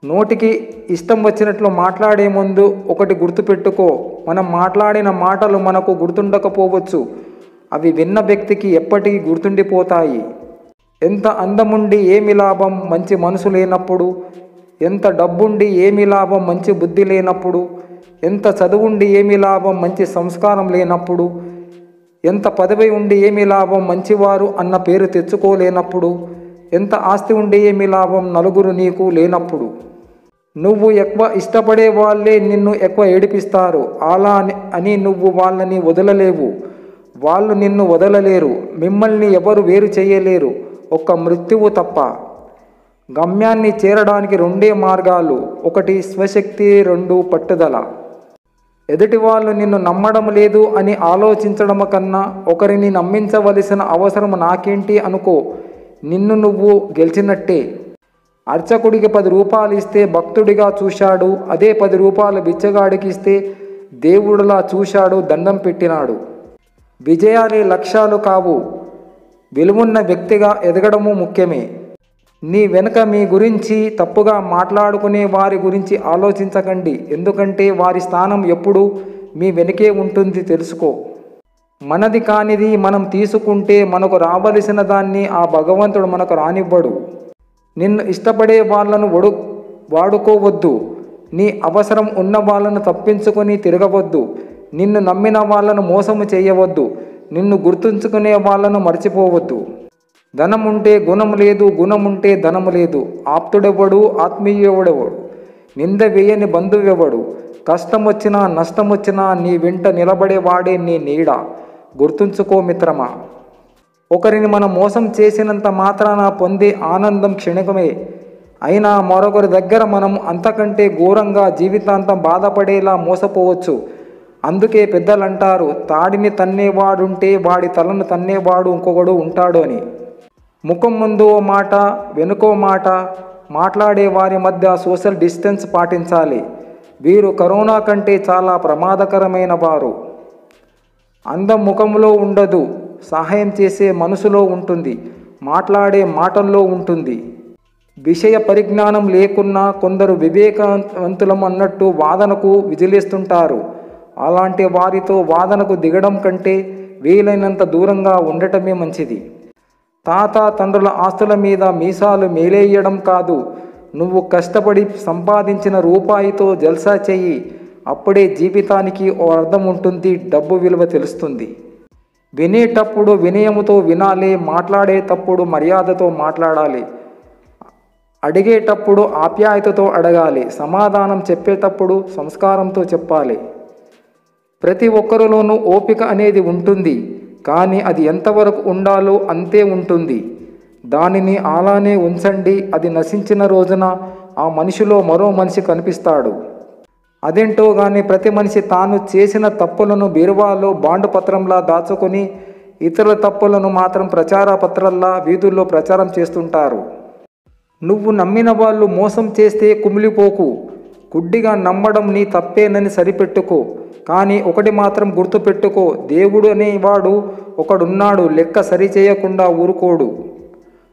నోటికి ఇష్టం వచ్చినట్లు మాట్లాడే ముందు ఒకటి గుర్తుపెట్టుకో మనం మాట్లాడిన మాటలు మనకు గుర్తుండకపోవచ్చు అవి విన్న వ్యక్తికి ఎప్పటికీ గుర్తుండిపోతాయి ఎంత అందముండి ఏమి లాభం మంచి మనసు లేనప్పుడు ఎంత డబ్బుండి ఏమి లాభం మంచి బుద్ధి లేనప్పుడు ఎంత చదువుండి ఏమి లాభం మంచి సంస్కారం లేనప్పుడు ఎంత పదవి ఉండి ఏమి లాభం మంచివారు అన్న పేరు తెచ్చుకోలేనప్పుడు ఎంత ఆస్తి ఉండి ఏమి లాభం నలుగురు నీకు లేనప్పుడు నువ్వు ఎక్కువ ఇష్టపడే వాళ్ళే నిన్ను ఎక్కువ ఏడిపిస్తారు అలా అని- అని నువ్వు వాళ్ళని వదలలేవు వాళ్ళు నిన్ను వదలలేరు మిమ్మల్ని ఎవరు వేరు చేయలేరు ఒక్క మృత్యువు తప్ప గమ్యాన్ని చేరడానికి రెండే మార్గాలు ఒకటి స్వశక్తి రెండు పట్టుదల ఎదుటి వాళ్ళు నిన్ను నమ్మడం లేదు అని ఆలోచించడం కన్నా ఒకరిని నమ్మించవలసిన అవసరం నాకేంటి అనుకో నిన్ను నువ్వు గెలిచినట్టే అర్చకుడికి పది రూపాయలు ఇస్తే భక్తుడిగా చూశాడు అదే పది రూపాయలు బిచ్చగాడికి ఇస్తే దేవుడులా చూశాడు దండం పెట్టినాడు విజయాలే లక్ష్యాలు కావు విలువున్న వ్యక్తిగా ఎదగడము ముఖ్యమే నీ వెనుక మీ గురించి తప్పుగా మాట్లాడుకునే వారి గురించి ఆలోచించకండి ఎందుకంటే వారి స్థానం ఎప్పుడు మీ వెనుకే ఉంటుంది తెలుసుకో మనది కానిది మనం తీసుకుంటే మనకు రావలసిన దాన్ని ఆ భగవంతుడు మనకు రానివ్వడు నిన్ను ఇష్టపడే వాళ్ళను వడు వాడుకోవద్దు నీ అవసరం ఉన్న వాళ్ళను తప్పించుకొని తిరగవద్దు నిన్ను నమ్మిన వాళ్ళను మోసము చేయవద్దు నిన్ను గుర్తుంచుకునే వాళ్ళను మర్చిపోవద్దు ధనం ఉంటే గుణం లేదు గుణం ఉంటే ధనము లేదు ఆప్తుడెవడు ఆత్మీయుడెవడు నింద వేయని బంధువెవడు కష్టం వచ్చినా నష్టం వచ్చినా నీ వెంట నిలబడేవాడే నీ నీడ గుర్తుంచుకో మిత్రమా ఒకరిని మనం మోసం చేసినంత మాత్రాన పొందే ఆనందం క్షణికమే అయినా మరొకరి దగ్గర మనం అంతకంటే ఘోరంగా జీవితాంతం బాధపడేలా మోసపోవచ్చు అందుకే పెద్దలంటారు తాడిని తన్నేవాడుంటే వాడి తలను తన్నేవాడు ఇంకొకడు ఉంటాడు అని ముఖం ముందు ఓ మాట వెనుకో మాట మాట్లాడే వారి మధ్య సోషల్ డిస్టెన్స్ పాటించాలి వీరు కరోనా కంటే చాలా ప్రమాదకరమైన వారు అందం ముఖంలో ఉండదు సహాయం చేసే మనసులో ఉంటుంది మాట్లాడే మాటల్లో ఉంటుంది విషయ పరిజ్ఞానం లేకున్నా కొందరు వివేకవంతులం అన్నట్టు వాదనకు విజిలేస్తుంటారు అలాంటి వారితో వాదనకు దిగడం కంటే వీలైనంత దూరంగా ఉండటమే మంచిది తాత తండ్రుల ఆస్తుల మీద మీసాలు మేలేయడం కాదు నువ్వు కష్టపడి సంపాదించిన రూపాయితో జల్సా చెయ్యి అప్పుడే జీవితానికి ఓ అర్థం ఉంటుంది డబ్బు విలువ తెలుస్తుంది వినేటప్పుడు వినయముతో వినాలి మాట్లాడేటప్పుడు మర్యాదతో మాట్లాడాలి అడిగేటప్పుడు ఆప్యాయతతో అడగాలి సమాధానం చెప్పేటప్పుడు సంస్కారంతో చెప్పాలి ప్రతి ఒక్కరిలోనూ ఓపిక అనేది ఉంటుంది కానీ అది ఎంతవరకు ఉండాలో అంతే ఉంటుంది దానిని అలానే ఉంచండి అది నశించిన రోజున ఆ మనిషిలో మరో మనిషి కనిపిస్తాడు అదేంటో గాని ప్రతి మనిషి తాను చేసిన తప్పులను బీరువాలో బాండు పత్రంలా దాచుకొని ఇతరుల తప్పులను మాత్రం ప్రచార పత్రాల్లా వీధుల్లో ప్రచారం చేస్తుంటారు నువ్వు నమ్మిన వాళ్ళు మోసం చేస్తే కుమిలిపోకు గుడ్డిగా నమ్మడం నీ తప్పేనని సరిపెట్టుకో కానీ ఒకటి మాత్రం గుర్తుపెట్టుకో దేవుడు అనేవాడు ఒకడున్నాడు లెక్క సరిచేయకుండా ఊరుకోడు